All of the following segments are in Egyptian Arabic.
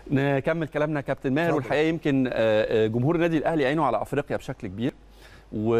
نكمل كلامنا يا كابتن ماهر اتفضل. والحقيقه يمكن آه، آه، جمهور النادي الاهلي عينه على افريقيا بشكل كبير و...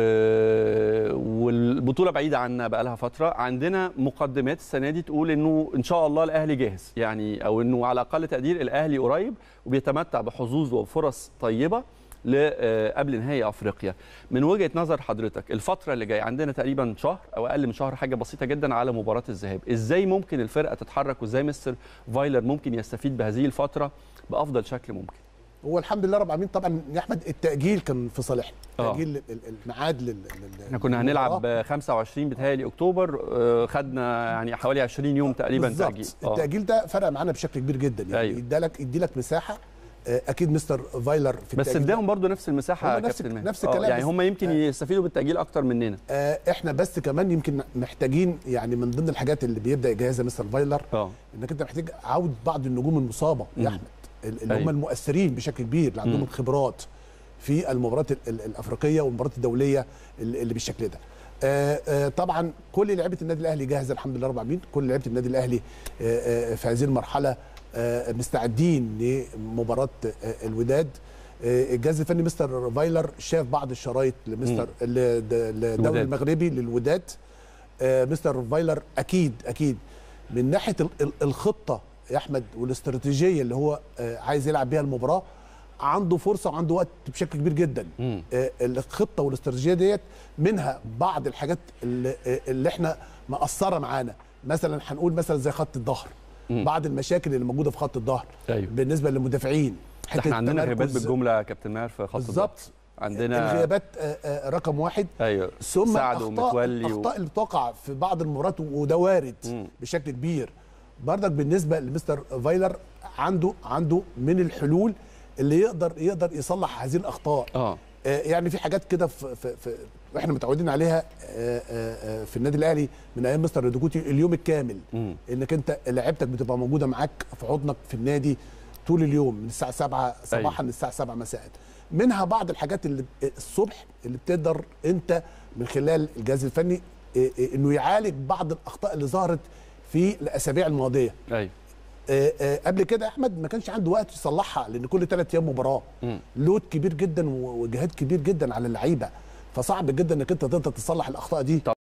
والبطوله بعيده عنا بقى لها فتره عندنا مقدمات السنه دي تقول انه ان شاء الله الاهلي جاهز يعني او انه على اقل تقدير الاهلي قريب وبيتمتع بحظوظ وفرص طيبه ل- آه، قبل نهائي افريقيا من وجهه نظر حضرتك الفتره اللي جايه عندنا تقريبا شهر او اقل من شهر حاجه بسيطه جدا على مباراه الذهاب ازاي ممكن الفرقه تتحرك وازاي مستر فايلر ممكن يستفيد بهذه الفتره بافضل شكل ممكن هو الحمد لله رب العالمين طبعا يا احمد التاجيل كان في صالحنا آه. تاجيل ال- ال- الميعاد لل لل- احنا كنا للمباراة. هنلعب 25 بتهيألي اكتوبر آه، خدنا يعني حوالي 20 يوم تقريبا بالظبط. تاجيل آه. التاجيل ده فرق معانا بشكل كبير جدا يعني أيوه. يدالك يديلك مساحه آه، اكيد مستر فايلر في بس التأجيل ده. اداهم برضو نفس المساحه هم يا نفس- كابتن ماهر. نفس آه، الكلام يعني بس- هم يمكن آه. يستفيدوا بالتاجيل اكتر مننا آه، احنا بس كمان يمكن محتاجين يعني من ضمن الحاجات اللي بيبدا يجهزها مستر فايلر اه انك انت محتاج عوده بعض النجوم المصابه مم. يا احمد ال- اللي هم أيوه. المؤثرين بشكل كبير اللي عندهم مم. الخبرات في المباريات ال- ال- الافريقيه والمباريات الدوليه اللي اللي بالشكل ده آه، آه، طبعا كل لعيبه النادي الاهلي جاهزه الحمد لله رب العالمين كل لعيبه النادي الاهلي آه، آه، في هذه المرحله آه، مستعدين لمباراه آه، الوداد آه، الجهاز الفني مستر فايلر شاف بعض الشرايط لمستر للدوري الوداد. المغربي للوداد آه، مستر فايلر اكيد اكيد من ناحيه ال- ال- الخطه يا احمد والاستراتيجيه اللي هو آه، عايز يلعب بيها المباراه عنده فرصه وعنده وقت بشكل كبير جدا مم. آه، الخطه والاستراتيجيه ديت منها بعض الحاجات اللي, آه، اللي احنا مقصره معانا مثلا هنقول مثلا زي خط الظهر مم. بعض المشاكل اللي موجوده في خط الظهر ايوه بالنسبه للمدافعين ده احنا عندنا غيابات التمركز- بالجمله يا كابتن ماهر في خط الظهر. بالظبط عندنا الغيابات آه، آه، رقم واحد ايوه ثم سعد الاخطاء ومتولي و... الاخطاء اللي بتقع في بعض المباريات وده وارد مم. بشكل كبير بردك بالنسبه لمستر فايلر عنده عنده من الحلول اللي يقدر يقدر يصلح هذه الاخطاء اه آه، يعني في حاجات كده في, في, في احنا متعودين عليها آه، آه، آه، في النادي الاهلي من ايام مستر ريدوكوتي اليوم الكامل مم. انك انت لعيبتك بتبقى موجوده معاك في حضنك في النادي طول اليوم من الساعه 7 صباحا للساعه 7 مساء منها بعض الحاجات اللي الصبح اللي بتقدر انت من خلال الجهاز الفني آه، آه، انه يعالج بعض الاخطاء اللي ظهرت في الاسابيع الماضيه ايوه آه، آه، قبل كده يا احمد ما كانش عنده وقت يصلحها لان كل ثلاث ايام مباراه مم. لود كبير جدا و- وجهاد كبير جدا على اللعيبه فصعب جدا انك انت تقدر تصلح الاخطاء دي